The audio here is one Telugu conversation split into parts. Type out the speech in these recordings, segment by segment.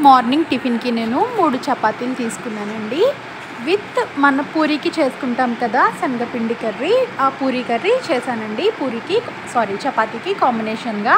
మార్నింగ్ టిఫిన్కి నేను మూడు చపాతీలు తీసుకున్నానండి విత్ మన పూరీకి చేసుకుంటాం కదా శనగపిండి కర్రీ ఆ పూరీ కర్రీ చేశానండి పూరీకి సారీ చపాతీకి కాంబినేషన్గా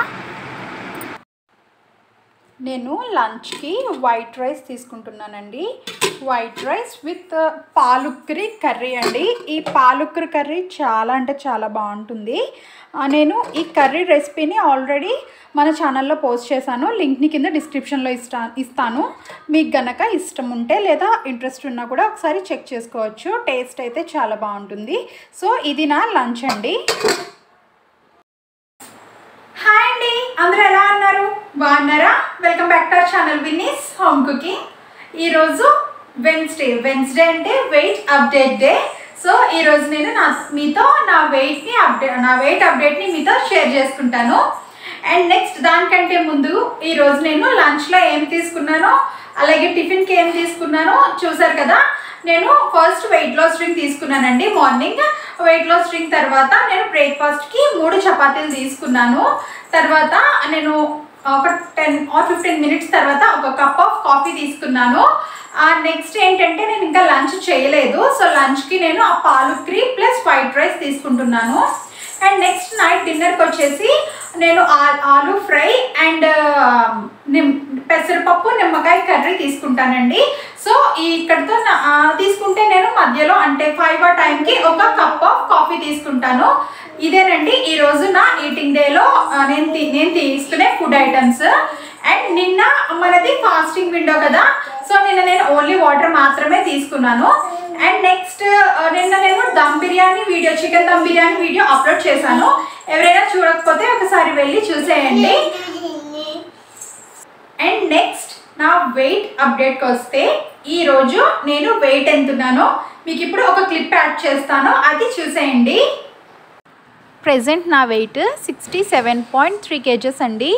నేను లంచ్కి వైట్ రైస్ తీసుకుంటున్నానండి వైట్ రైస్ విత్ పాలుక్కరి కర్రీ అండి ఈ పాలుక్కరి కర్రీ చాలా అంటే చాలా బాగుంటుంది ఆ, నేను ఈ కర్రీ రెసిపీని ఆల్రెడీ మన ఛానల్లో పోస్ట్ చేశాను లింక్ని కింద డిస్క్రిప్షన్లో ఇస్తా ఇస్తాను మీకు గనక ఇష్టం ఉంటే లేదా ఇంట్రెస్ట్ ఉన్నా కూడా ఒకసారి చెక్ చేసుకోవచ్చు టేస్ట్ అయితే చాలా బాగుంటుంది సో ఇది నా లంచ్ అండి హాయ్ అండి అందరూ ఎలా ఉన్నారు బాగున్నారా welcome back to our channel Vinny's home cooking ఈరోజు వెన్స్డే వెన్స్డే అంటే వెయిట్ అప్డేట్ డే సో ఈరోజు నేను నా మీతో నా వెయిట్ని అప్డేట్ నా వెయిట్ అప్డేట్ని మీతో షేర్ చేసుకుంటాను అండ్ నెక్స్ట్ దానికంటే ముందు ఈరోజు నేను లంచ్లో ఏం తీసుకున్నానో అలాగే టిఫిన్కి ఏం తీసుకున్నానో చూసారు కదా నేను ఫస్ట్ వెయిట్ లాస్ డ్రింక్ తీసుకున్నానండి మార్నింగ్ వెయిట్ లాస్ డ్రింక్ తర్వాత నేను బ్రేక్ఫాస్ట్కి మూడు చపాతీలు తీసుకున్నాను తర్వాత నేను ఒక టెన్ ఆర్ ఫిఫ్టీన్ మినిట్స్ తర్వాత ఒక కప్ ఆఫ్ కాఫీ తీసుకున్నాను నెక్స్ట్ ఏంటంటే నేను ఇంకా లంచ్ చేయలేదు సో లంచ్కి నేను ఆ పాలుక్రీ ప్లస్ వైట్ రైస్ తీసుకుంటున్నాను అండ్ నెక్స్ట్ నైట్ డిన్నర్కి వచ్చేసి నేను ఆ- ఆలు ఫ్రై అండ్ నిమ్ పెసరపప్పు నిమ్మకాయ కర్రీ తీసుకుంటానండి సో ఈ ఇక్కడితో నా- ఆ, తీసుకుంటే నేను మధ్యలో అంటే ఫైవ్ ఆ టైంకి ఒక కప్ ఆఫ్ కాఫీ తీసుకుంటాను ఇదేనండి ఈరోజు నా ఈటింగ్ డేలో నేను తీ- నేను తీసుకునే ఫుడ్ ఐటమ్స్ అండ్ నిన్న మనది ఫాస్టింగ్ విండో కదా సో నిన్న నేను ఓన్లీ వాటర్ మాత్రమే తీసుకున్నాను అండ్ నెక్స్ట్ నిన్న నేను dum biryani video chicken dum biryani video upload చేశాను ఎవరైనా చూడకపోతే ఒకసారి వెళ్ళి చూసేయండి అండ్ నెక్స్ట్ నా వెయిట్ అప్డేట్కి వస్తే ఈరోజు నేను వెయిట్ ఎంత ఉన్నానో మీకు ఇప్పుడు ఒక క్లిప్ యాడ్ చేస్తాను అది చూసేయండి ప్రెజెంట్ నా weight sixty seven point three KGs అండి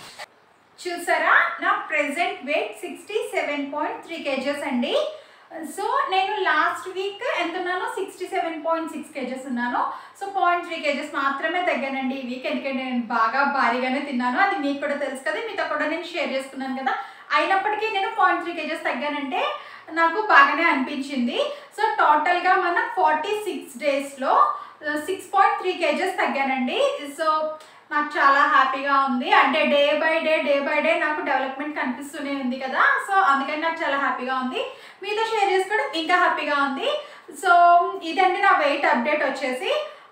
చూసారా నా present weight sixty seven point three KGs అండి సో నేను లాస్ట్ వీక్ ఎంత ఉన్నానో sixty seven point six KGs ఉన్నాను సో పాయింట్ త్రీ కేజెస్ మాత్రమే తగ్గానండి ఈ వీక్ ఎందుకంటే నేను బాగా భారీగానే తిన్నాను అది మీకు కూడా తెలుసు కదా మీతో కూడా నేను షేర్ చేసుకున్నాను కదా అయినప్పటికీ నేను పాయింట్ త్రీ కేజెస్ తగ్గానంటే నాకు బాగానే అనిపించింది సో టోటల్గా మన ఫార్టీ సిక్స్ డేస్లో సిక్స్ పాయింట్ త్రీ కేజెస్ తగ్గానండి సో నాకు చాలా హ్యాపీగా ఉంది అంటే day by day day by day నాకు డెవలప్మెంట్ కనిపిస్తూనే ఉంది కదా సో అందుకని నాకు చాలా హ్యాపీగా ఉంది మీతో షేర్ చేసుకోవడం ఇంకా హ్యాపీగా ఉంది సో ఇదండి నా వెయిట్ అప్డేట్ వచ్చేసి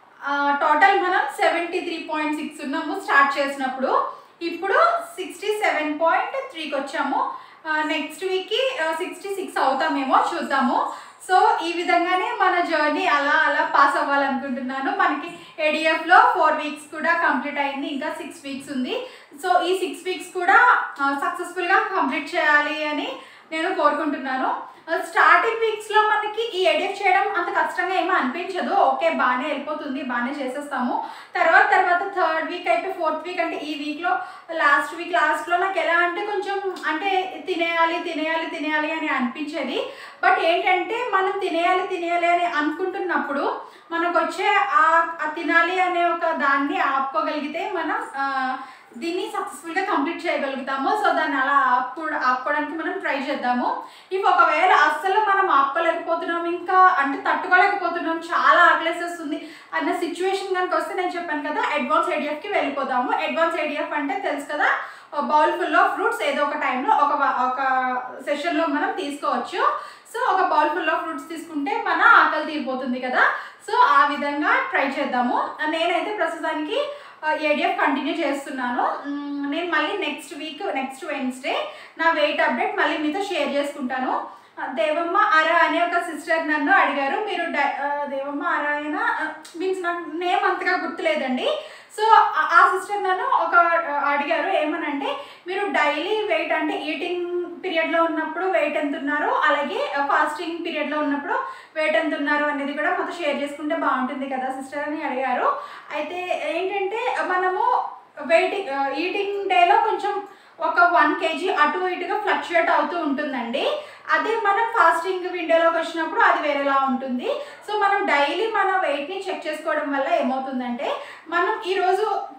టోటల్ మనం సెవెంటీ త్రీ పాయింట్ సిక్స్ ఉన్నాము స్టార్ట్ చేసినప్పుడు ఇప్పుడు సిక్స్టీ సెవెన్ పాయింట్ త్రీకి వచ్చాము నెక్స్ట్ వీక్కి సిక్స్టీ సిక్స్ అవుతామేమో చూద్దాము సో ఈ విధంగానే మన జర్నీ అలా అలా పాస్ అవ్వాలనుకుంటున్నాను మనకి ఏడిఎఫ్లో ఫోర్ వీక్స్ కూడా కంప్లీట్ అయింది ఇంకా సిక్స్ వీక్స్ ఉంది సో ఈ సిక్స్ వీక్స్ కూడా సక్సెస్ఫుల్గా కంప్లీట్ చేయాలి అని నేను కోరుకుంటున్నాను స్టార్టింగ్ వీక్స్లో మనకి ఈ ఎడిట్ చేయడం అంత కష్టంగా ఏమీ అనిపించదు ఓకే బాగానే వెళ్ళిపోతుంది బాగానే చేసేస్తాము తర్వాత తర్వాత థర్డ్ వీక్ అయిపోయి ఫోర్త్ వీక్ అంటే ఈ వీక్లో లాస్ట్ వీక్ లాస్ట్లో నాకు ఎలా అంటే కొంచెం అంటే తినేయాలి తినేయాలి తినేయాలి అని అనిపించేది బట్ ఏంటంటే మనం తినేయాలి తినేయాలి అని అనుకుంటున్నప్పుడు మనకు వచ్చే ఆ ఆ తినాలి అనే ఒక దాన్ని ఆపుకోగలిగితే మనం ఆ, దీన్ని సక్సెస్ఫుల్గా కంప్లీట్ చేయగలుగుతాము సో దాన్ని అలా ఆపు ఆపుకోవడానికి మనం ట్రై చేద్దాము ఇవి ఒకవేళ అస్సలు మనం ఆపుకోలేకపోతున్నాం ఇంకా అంటే తట్టుకోలేకపోతున్నాం చాలా ఆకలేసేస్తుంది అన్న సిచ్యువేషన్ కనుక వస్తే నేను చెప్పాను కదా అడ్వాన్స్ ఐడిఎఫ్కి వెళ్ళిపోతాము అడ్వాన్స్ ఐడిఎఫ్ అంటే తెలుసు కదా బౌల్ ఫుల్ ఆఫ్ ఫ్రూట్స్ ఏదో ఒక టైంలో ఒక వ- ఒక సెషన్లో మనం తీసుకోవచ్చు సో ఒక బౌల్ ఫుల్ ఆఫ్ ఫ్రూట్స్ తీసుకుంటే మన ఆకలి తీరిపోతుంది కదా సో ఆ విధంగా ట్రై చేద్దాము నేనైతే ప్రస్తుతానికి ఏడిఎఫ్ కంటిన్యూ చేస్తున్నాను మ్, నేను మళ్ళీ నెక్స్ట్ వీక్ నెక్స్ట్ వెన్స్డే నా వెయిట్ అప్డేట్ మళ్ళీ మీతో షేర్ చేసుకుంటాను ఆ, దేవమ్మ అరా అనే ఒక సిస్టర్ నన్ను అడిగారు మీరు డై ఆ, దేవమ్మ అరా అయినా మీన్స్ నాకు నేమ్ అంతగా గుర్తులేదండి సో ఆ- ఆ సిస్టర్ నన్ను ఒక ఆ, అడిగారు ఏమనంటే మీరు డైలీ వెయిట్ అంటే ఈటింగ్ పీరియడ్లో ఉన్నప్పుడు వెయిట్ ఎంత ఉన్నారు అలాగే ఫాస్టింగ్ పీరియడ్లో ఉన్నప్పుడు వెయిట్ ఎంత ఉన్నారు అనేది కూడా మాతో షేర్ చేసుకుంటే బాగుంటుంది కదా సిస్టర్ అని అడిగారు అయితే ఏంటంటే మనము వెయిటింగ్ ఈటింగ్ డేలో కొంచెం ఒక వన్ కేజీ అటు ఇటుగా ఫ్లక్చుయేట్ అవుతూ ఉంటుందండి అదే మనం ఫాస్టింగ్ విండోలోకి వచ్చినప్పుడు అది వేరేలా ఉంటుంది సో మనం డైలీ మన వెయిట్ని చెక్ చేసుకోవడం వల్ల ఏమవుతుందంటే మనం ఈరోజు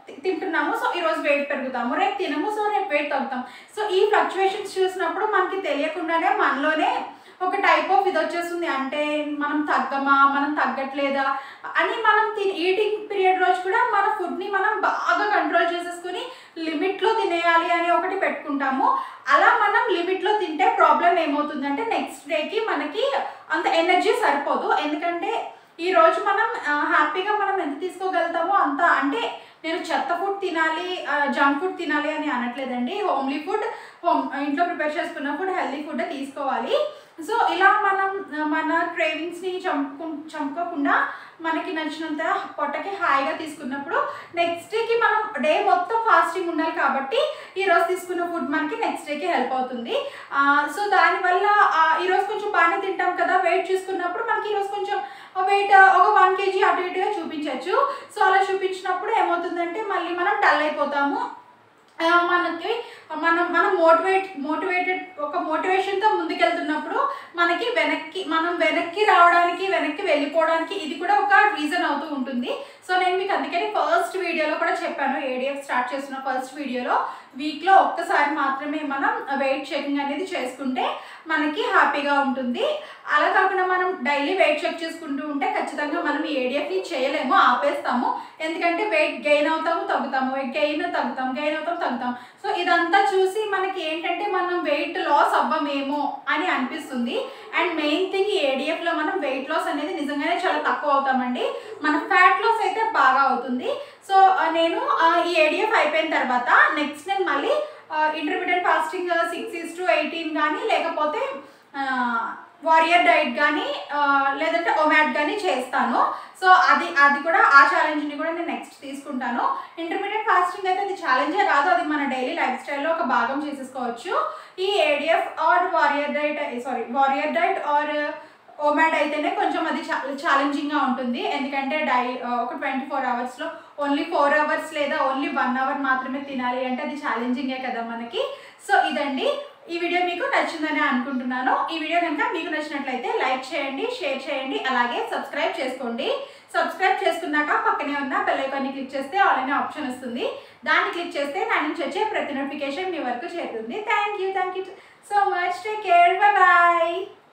తి- తింటున్నాము సో ఈరోజు వెయిట్ పెరుగుతాము రేపు తినము సో రేపు వెయిట్ తగ్గుతాం సో ఈ ఫ్లక్చువేషన్స్ చూసినప్పుడు మనకి తెలియకుండానే మనలోనే ఒక టైప్ ఆఫ్ ఇది వచ్చేస్తుంది అంటే మనం తగ్గమా మనం తగ్గట్లేదా అని మనం తిని ఈటింగ్ పీరియడ్ రోజు కూడా మన ఫుడ్ని మనం బాగా కంట్రోల్ చేసేసుకుని లిమిట్లో తినేయాలి అని ఒకటి పెట్టుకుంటాము అలా మనం లిమిట్లో తింటే ప్రాబ్లం ఏమవుతుందంటే నెక్స్ట్ డేకి మనకి అంత ఎనర్జీ సరిపోదు ఎందుకంటే ఈ రోజు మనం ఆ, హ్యాపీగా మనం ఎంత తీసుకోగలుగుతామో అంత అంటే నేను చెత్త ఫుడ్ తినాలి జంక్ ఫుడ్ తినాలి అని అనట్లేదండి హోమ్లీ ఫుడ్ హోమ్ ఇంట్లో ప్రిపేర్ చేసుకున్న ఫుడ్ హెల్తీ ఫుడ్ తీసుకోవాలి సో ఇలా మనం ఆ, మన క్రేవింగ్స్ని చంపు చంపుకోకుండా మనకి నచ్చినంత పొట్టకి హాయిగా తీసుకున్నప్పుడు నెక్స్ట్ డేకి మనం డే మొత్తం ఫాస్టింగ్ ఉండాలి కాబట్టి ఈరోజు తీసుకున్న ఫుడ్ మనకి నెక్స్ట్ డేకి హెల్ప్ అవుతుంది ఆ, సో దానివల్ల ఆ, ఈరోజు కొంచెం బాగానే తింటాం కదా వెయిట్ చూసుకున్నప్పుడు మనకి ఈరోజు కొంచెం వెయిట్ ఒక వన్ కేజీ అటు ఇటుగా చూపించవచ్చు సో అలా చూపించినప్పుడు ఏమవుతుందంటే మళ్ళీ మనం డల్ అయిపోతాము ఆ, మనకి మనం మనం మోటివేట్ మోటివేటెడ్ ఒక మోటివేషన్తో ముందుకెళ్తున్నప్పుడు మనకి వెనక్కి మనం వెనక్కి రావడానికి వెనక్కి వెళ్ళిపోవడానికి ఇది కూడా ఒక రీజన్ అవుతూ ఉంటుంది సో నేను మీకు అందుకని ఫస్ట్ వీడియోలో కూడా చెప్పాను ఏడిఎఫ్ స్టార్ట్ చేస్తున్న ఫస్ట్ వీడియోలో వీక్లో ఒక్కసారి మాత్రమే మనం వెయిట్ చెకింగ్ అనేది చేసుకుంటే మనకి హ్యాపీగా ఉంటుంది అలా కాకుండా మనం డైలీ వెయిట్ చెక్ చేసుకుంటూ ఉంటే ఖచ్చితంగా మనం ఈ ఏడిఎఫ్ని చేయలేము ఆపేస్తాము ఎందుకంటే వెయిట్ గెయిన్ అవుతాము తగ్గుతాము వెయిట్ గెయిన్ తగ్గుతాం గెయిన్ అవుతాం తగ్గుతాం సో ఇదంతా చూసి మనకి ఏంటంటే మనం వెయిట్ లాస్ అవ్వమేమో అని అనిపిస్తుంది అండ్ మెయిన్ థింగ్ ఈ ఏడిఎఫ్లో మనం వెయిట్ లాస్ అనేది నిజంగానే చాలా తక్కువ అవుతామండి మన ఫ్యాట్ లాస్ అయితే బాగా అవుతుంది సో ఆ, నేను ఆ, ఈ ఏడిఎఫ్ అయిపోయిన తర్వాత నెక్స్ట్ నేను మళ్ళీ intermediate fasting six is to eighteen కానీ లేకపోతే వారియర్ డైట్ కానీ లేదంటే ఒమాట్ కానీ చేస్తాను సో అది అది కూడా ఆ ఛాలెంజ్ని కూడా నేను నెక్స్ట్ తీసుకుంటాను ఇంటర్మీడియట్ ఫాస్టింగ్ అయితే అది ఛాలెంజే కాదు అది మన డైలీ లైఫ్ స్టైల్లో ఒక భాగం చేసేసుకోవచ్చు ఈ ADF or warrior diet sorry warrior diet or OMAD అయితేనే కొంచెం అది ఛాలెంజింగ్గా ఉంటుంది ఎందుకంటే డై ఒక ట్వంటీ ఫోర్ అవర్స్లో ఓన్లీ ఫోర్ అవర్స్ లేదా ఓన్లీ వన్ అవర్ మాత్రమే తినాలి అంటే అది ఛాలెంజింగే కదా మనకి సో ఇదండి ఈ వీడియో మీకు నచ్చిందని అనుకుంటున్నాను ఈ వీడియో కనుక మీకు నచ్చినట్లయితే లైక్ చేయండి షేర్ చేయండి అలాగే సబ్స్క్రైబ్ చేసుకోండి సబ్స్క్రైబ్ చేసుకున్నాక పక్కనే ఉన్న బెల్ ఐకాన్ని క్లిక్ చేస్తే ఆల్ అనే ఆప్షన్ వస్తుంది దాన్ని క్లిక్ చేస్తే నా నుంచి వచ్చే ప్రతి నోటిఫికేషన్ మీ వరకు చేరుతుంది thank you thank you so much take care bye bye